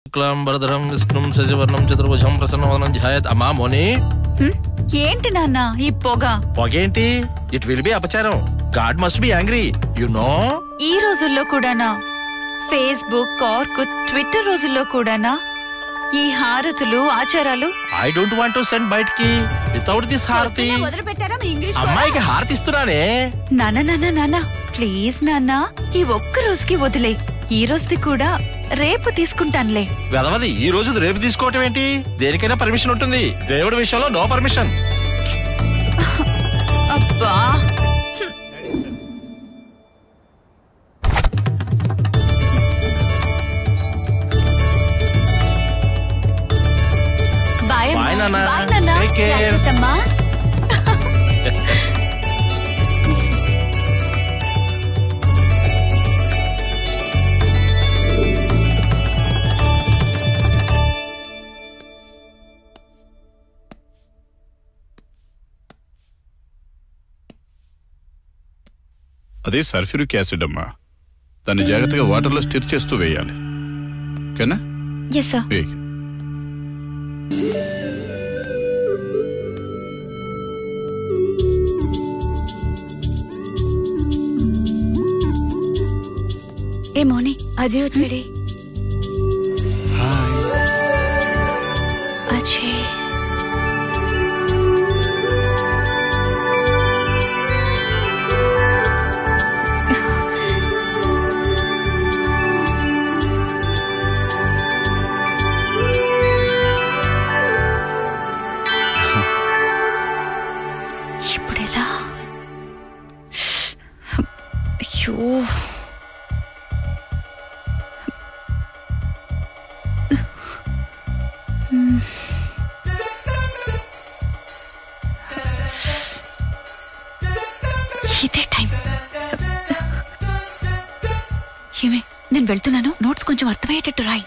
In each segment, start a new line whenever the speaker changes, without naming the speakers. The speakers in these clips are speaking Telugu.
శుక్లాంబరధరం విష్ణుం శశివర్ణం చతుర్భుజం ప్రసన్నవదనం ధ్యాయత్ అమ్మా మోని
హ్మ్? ఏంటి నాన్న ఈ పొగ
పొగేంటి ఇట్ విల్ బి అపచారం god must be angry you know
ఈ రోజుల్లో కూడానా ఫేస్బుక్ ఆర్కుట్ ట్విట్టర్ రోజుల్లో కూడానా ఈ హారతులు ఆచారాలు
I don't want to send బయటికి వితౌట్ దిస్ హారతి అమ్మాయికి హారతి ఇస్తున్నానే
నాన్న నాన్న నాన్న ప్లీజ్ నాన్న ఈ ఒక్క రోజుకి వదిలే ఈ రోజుది కూడా రేపు తీసుకుంటానులే
వెదవది ఈ రోజు రేపు తీసుకోవటం ఏంటి దేనికైనా పర్మిషన్ ఉంటుంది దేవుడి విషయంలో నో పర్మిషన్
అబ్బా బాయ్
Bye, నాన్న.
బాయ్ నాన్న
Take care.
జాగ్రత్తమ్మా.
అదే సల్ఫ్యూరిక్ యాసిడ్ అమ్మా దాన్ని జాగ్రత్తగా వాటర్లో స్టిర్ చేస్తూ వేయాలి ఓకేనా
ఎస్ సార్
వేయి
ఏ మోని అజయ్ వచ్చాడే అజయ్ ఇప్పుడెలా అయ్యో ఇదే టైం ఏమే నేను వెళ్తున్నాను నోట్స్ కొంచెం అర్థమయ్యేటట్టు రాయి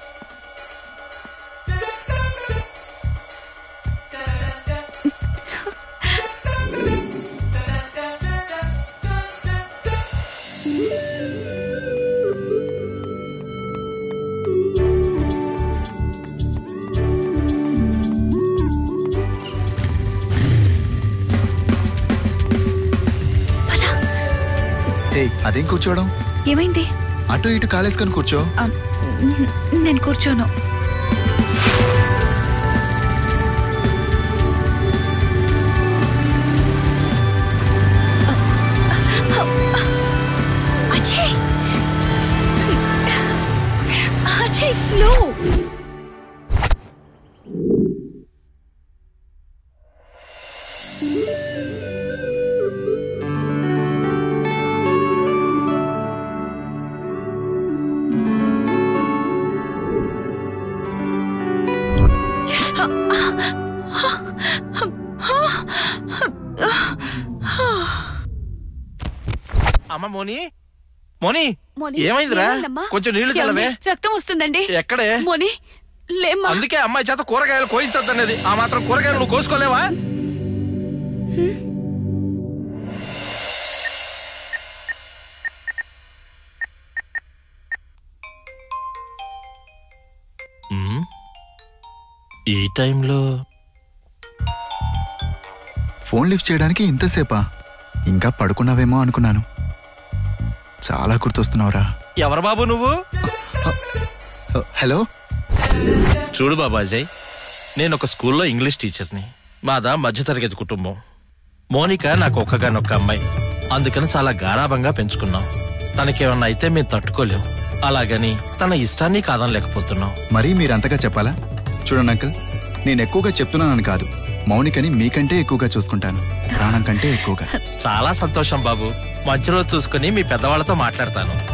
ఏయ్ అదేం కూర్చోవడం
ఏమైంది
అటు ఇటు కాలేసుకొని కూర్చో
ఆ, నేను కూర్చోను అజయ్ అజయ్ స్లో
అమ్మ మోని మోని
మోని,
ఏమైందిరా
ఏమైందమ్మా?
కొంచెం నీళ్లు చల్లవే
ఏమండి? రక్తం వస్తుందండి
ఎక్కడే
మోని లేమ్మా
అందుకే అమ్మాయి చేత కూరగాయలు కోయించద్దనేది ఆ మాత్రం కూరగాయలు నువ్వు కోసుకోలేవా ఉమ్, ఈ టైంలో
ఫోన్ లిఫ్ట్ చేయడానికి ఇంతసేపా ఇంకా పడుకున్నావేమో అనుకున్నాను చాలా గుర్తొస్తున్నావురా
ఎవరు బాబు నువ్వు
హ, హలో
చూడు బాబాజయ్ నేను ఒక స్కూల్లో ఇంగ్లీష్ టీచర్ని మాదా మధ్యతరగతి కుటుంబం మోనిక నాకు ఒక్కగానొక్క అమ్మాయి అందుకని చాలా గారాభంగా పెంచుకున్నాం తనకేమన్నా అయితే మేము తట్టుకోలేం అలాగని తన ఇష్టాన్ని కాదనలేకపోతున్నాం
మరీ మీరంతగా చెప్పాలా చూడండి అంకుల్ నేను ఎక్కువగా చెప్తున్నానని కాదు మౌనికని మీకంటే ఎక్కువగా చూసుకుంటాను ప్రాణం కంటే ఎక్కువగా
చాలా సంతోషం బాబు మంచి రోజు చూసుకుని మీ పెద్దవాళ్ళతో మాట్లాడతాను